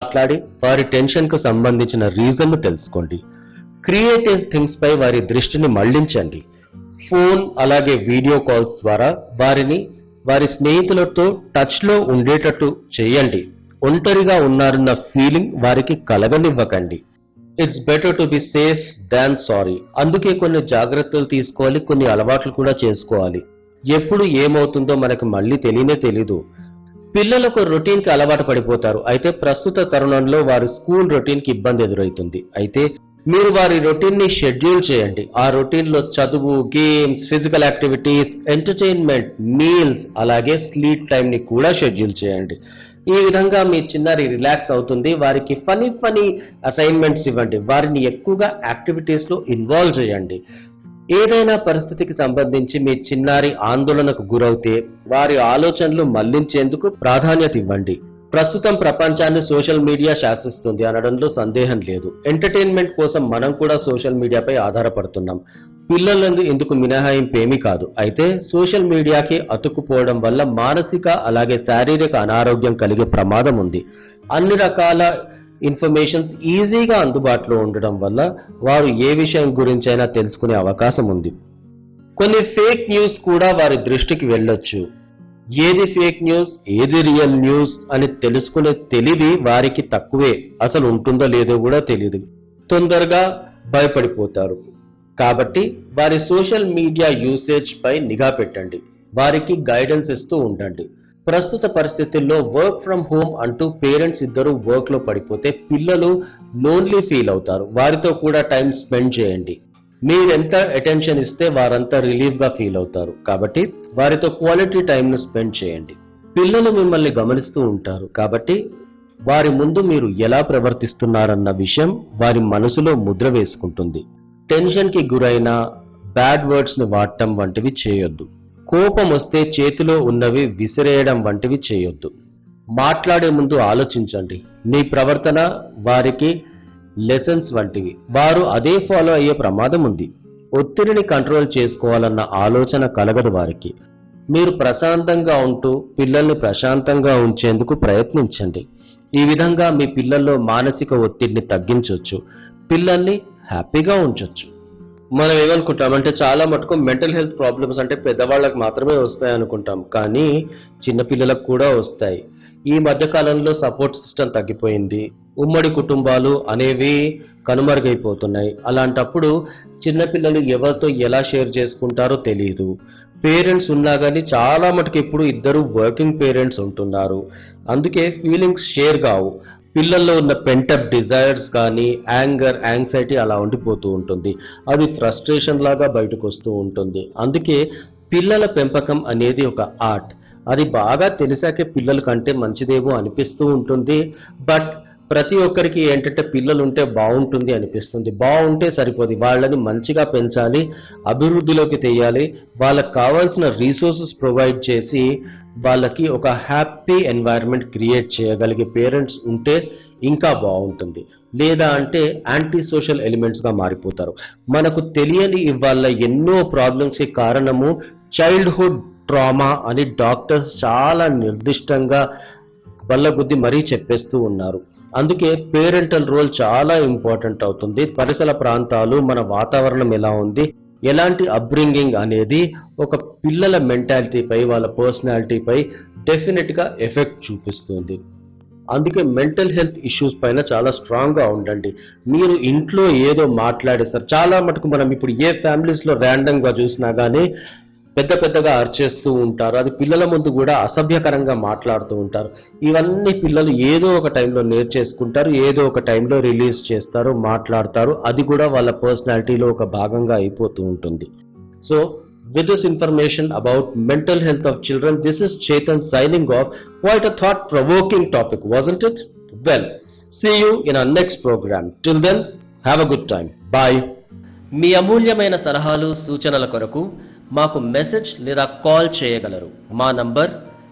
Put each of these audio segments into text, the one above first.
మాట్లాడి వారి టెన్షన్ కు సంబంధించిన రీజన్ తెలుసుకోండి క్రియేటివ్ థింగ్స్ పై వారి దృష్టిని మళ్లించండి ఫోన్ అలాగే వీడియో కాల్స్ ద్వారా వారిని వారి స్నేహితులతో టచ్ లో ఉండేటట్టు చేయండి ఒంటరిగా ఉన్నారన్న ఫీలింగ్ వారికి కలగనివ్వకండి it's better to be safe than sorry అందుకే కొన్ని జాగ్రత్తలు తీసుకోవాలి కొన్ని అలవాట్లు కూడా చేసుకోవాలి ఎప్పుడు ఏమవుతుందో మనకు మళ్ళీ తెలియనే తెలీదు పిల్లలకు రొటీన్ కి అలవాటు పడిపోతారు అయితే ప్రస్తుత తరుణంలో వారి స్కూల్ రొటీన్ కి ఇబ్బంది ఎదురవుతుంది అయితే మీరు వారి రొటీన్ ని షెడ్యూల్ చేయండి ఆ రొటీన్ లో చదువు games physical activities entertainment meals అలాగే స్లీప్ టైం ని కూడా షెడ్యూల్ చేయండి ఈ విధంగా మీ చిన్నారి రిలాక్స్ అవుతుంది వారికి ఫనీ ఫనీ అసైన్మెంట్స్ ఇవ్వండి వారిని ఎక్కువగా యాక్టివిటీస్ లో ఇన్వాల్వ్ చేయండి ఏదైనా పరిస్థితికి సంబంధించి మీ చిన్నారి ఆందోళనకు గురవుతే వారి ఆలోచనలు మళ్లించేందుకు ప్రాధాన్యత ఇవ్వండి ప్రస్తుతం ప్రపంచాన్ని సోషల్ మీడియా శాసిస్తుంది అనడంలో సందేహం లేదు ఎంటర్టైన్మెంట్ కోసం మనం కూడా సోషల్ మీడియాపై ఆధారపడుతున్నాం పిల్లలందు ఇందుకు మినహాయింపు ఏమీ కాదు అయితే సోషల్ మీడియాకి అతుక్కుపోవడం వల్ల మానసిక అలాగే శారీరక అనారోగ్యం కలిగే ప్రమాదం ఉంది అన్ని రకాల ఇన్ఫర్మేషన్స్ ఈజీగా అందుబాటులో ఉండడం వల్ల వారు ఏ విషయం గురించైనా తెలుసుకునే అవకాశం ఉంది కొన్ని ఫేక్ న్యూస్ కూడా వారి దృష్టికి వెళ్ళొచ్చు ఏది ఫేక్ న్యూస్ ఏది రియల్ న్యూస్ అని తెలుసుకునే తెలివి వారికి తక్కువే అసలు ఉంటుందో లేదో కూడా తెలియదు తొందరగా భయపడిపోతారు కాబట్టి వారి సోషల్ మీడియా యూసేజ్ పై నిఘా పెట్టండి వారికి గైడెన్స్ ఇస్తూ ఉండండి ప్రస్తుత పరిస్థితుల్లో వర్క్ ఫ్రం హోమ్ అంటూ పేరెంట్స్ ఇద్దరు వర్క్ లో పడిపోతే పిల్లలు లోన్లీ ఫీల్ అవుతారు వారితో కూడా టైం స్పెండ్ చేయండి మీరెంత అటెన్షన్ ఇస్తే వారంతా రిలీఫ్ గా ఫీల్ అవుతారు కాబట్టి వారితో క్వాలిటీ టైం ను స్పెండ్ చేయండి పిల్లలు మిమ్మల్ని గమనిస్తూ ఉంటారు కాబట్టి వారి ముందు మీరు ఎలా ప్రవర్తిస్తున్నారన్న విషయం వారి మనసులో ముద్ర వేసుకుంటుంది టెన్షన్ కి గురైన బ్యాడ్ వర్డ్స్ ని వాడటం వంటివి చేయొద్దు కోపం వస్తే చేతిలో ఉన్నవి విసిరేయడం వంటివి చేయొద్దు మాట్లాడే ముందు ఆలోచించండి మీ ప్రవర్తన వారికి లెసన్స్ వంటివి వారు అదే ఫాలో అయ్యే ప్రమాదం ఉంది ఒత్తిడిని కంట్రోల్ చేసుకోవాలన్న ఆలోచన కలగదు వారికి మీరు ప్రశాంతంగా ఉంటూ పిల్లల్ని ప్రశాంతంగా ఉంచేందుకు ప్రయత్నించండి ఈ విధంగా మీ పిల్లల్లో మానసిక ఒత్తిడిని తగ్గించవచ్చు పిల్లల్ని హ్యాపీగా ఉంచొచ్చు మనం ఏమనుకుంటాం అంటే చాలా మటుకు మెంటల్ హెల్త్ ప్రాబ్లమ్స్ అంటే పెద్దవాళ్ళకి మాత్రమే వస్తాయి అనుకుంటాం కానీ చిన్నపిల్లలకు కూడా వస్తాయి ఈ మధ్య కాలంలో సపోర్ట్ సిస్టమ్ తగ్గిపోయింది ఉమ్మడి కుటుంబాలు అనేవి కనుమరుగైపోతున్నాయి అలాంటప్పుడు చిన్నపిల్లలు ఎవరితో ఎలా షేర్ చేసుకుంటారో తెలియదు పేరెంట్స్ ఉన్నా కానీ చాలా మటుకు ఇప్పుడు ఇద్దరు వర్కింగ్ పేరెంట్స్ ఉంటున్నారు అందుకే ఫీలింగ్స్ షేర్ కావు పిల్లల్లో ఉన్న పెంటప్ డిజైర్స్ కానీ యాంగర్ యాంగ్జైటీ అలా ఉండిపోతూ ఉంటుంది అది ఫ్రస్ట్రేషన్ లాగా బయటకు వస్తూ ఉంటుంది అందుకే పిల్లల పెంపకం అనేది ఒక ఆర్ట్ అది బాగా తెలిసాకే పిల్లల కంటే మంచిదేమో అనిపిస్తూ ఉంటుంది బట్ ప్రతి ఒక్కరికి ఏంటంటే పిల్లలు ఉంటే బాగుంటుంది అనిపిస్తుంది బాగుంటే సరిపోదు వాళ్ళని మంచిగా పెంచాలి అభివృద్ధిలోకి తెయ్యాలి వాళ్ళకి కావాల్సిన రీసోర్సెస్ ప్రొవైడ్ చేసి వాళ్ళకి ఒక హ్యాపీ ఎన్వైరన్మెంట్ క్రియేట్ చేయగలిగే పేరెంట్స్ ఉంటే ఇంకా బాగుంటుంది లేదా అంటే యాంటీ సోషల్ ఎలిమెంట్స్ గా మారిపోతారు మనకు తెలియని ఇవాళ ఎన్నో ప్రాబ్లమ్స్ కి కారణము చైల్డ్హుడ్ ట్రామా అని డాక్టర్స్ చాలా నిర్దిష్టంగా వల్లగుద్ది మరీ చెప్పేస్తూ ఉన్నారు అందుకే పేరెంటల్ రోల్ చాలా ఇంపార్టెంట్ అవుతుంది పరిసర ప్రాంతాలు మన వాతావరణం ఎలా ఉంది ఎలాంటి అప్బ్రింగింగ్ అనేది ఒక పిల్లల మెంటాలిటీపై వాళ్ళ పర్సనాలిటీపై డెఫినెట్ గా ఎఫెక్ట్ చూపిస్తుంది అందుకే మెంటల్ హెల్త్ ఇష్యూస్ పైన చాలా స్ట్రాంగ్ గా ఉండండి మీరు ఇంట్లో ఏదో మాట్లాడేస్తారు చాలా మటుకు మనం ఇప్పుడు ఏ ఫ్యామిలీస్ లో ర్యాండమ్ గా చూసినా గానీ పెద్ద పెద్దగా అర్చేస్తూ ఉంటారు అది పిల్లల ముందు కూడా అసభ్యకరంగా మాట్లాడుతూ ఉంటారు ఇవన్నీ పిల్లలు ఏదో ఒక టైంలో నేర్చేసుకుంటారు ఏదో ఒక టైంలో రిలీజ్ చేస్తారు మాట్లాడతారు అది కూడా వాళ్ళ పర్సనాలిటీలో ఒక భాగంగా అయిపోతూ ఉంటుంది so with this information about mental health of children this is chetan signing off quite a thought provoking topic wasn't it well see you in our next program till then have a good time bye మీ అమూల్యమైన సలహాలు సూచనల కొరకు మాకు message లేదా call చేయగలరు మా number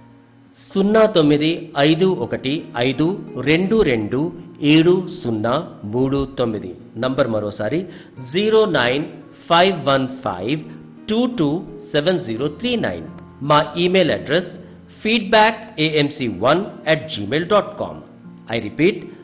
సున్నా తొమ్మిది ఐదు ఒకటి ఐదు రెండు రెండు ఏడు సున్నా మూడు తొమ్మిది నంబర్ మరోసారి zero nine five one five two two seven zero three nine మా email address feedback AMC one at Gmail dot com I repeat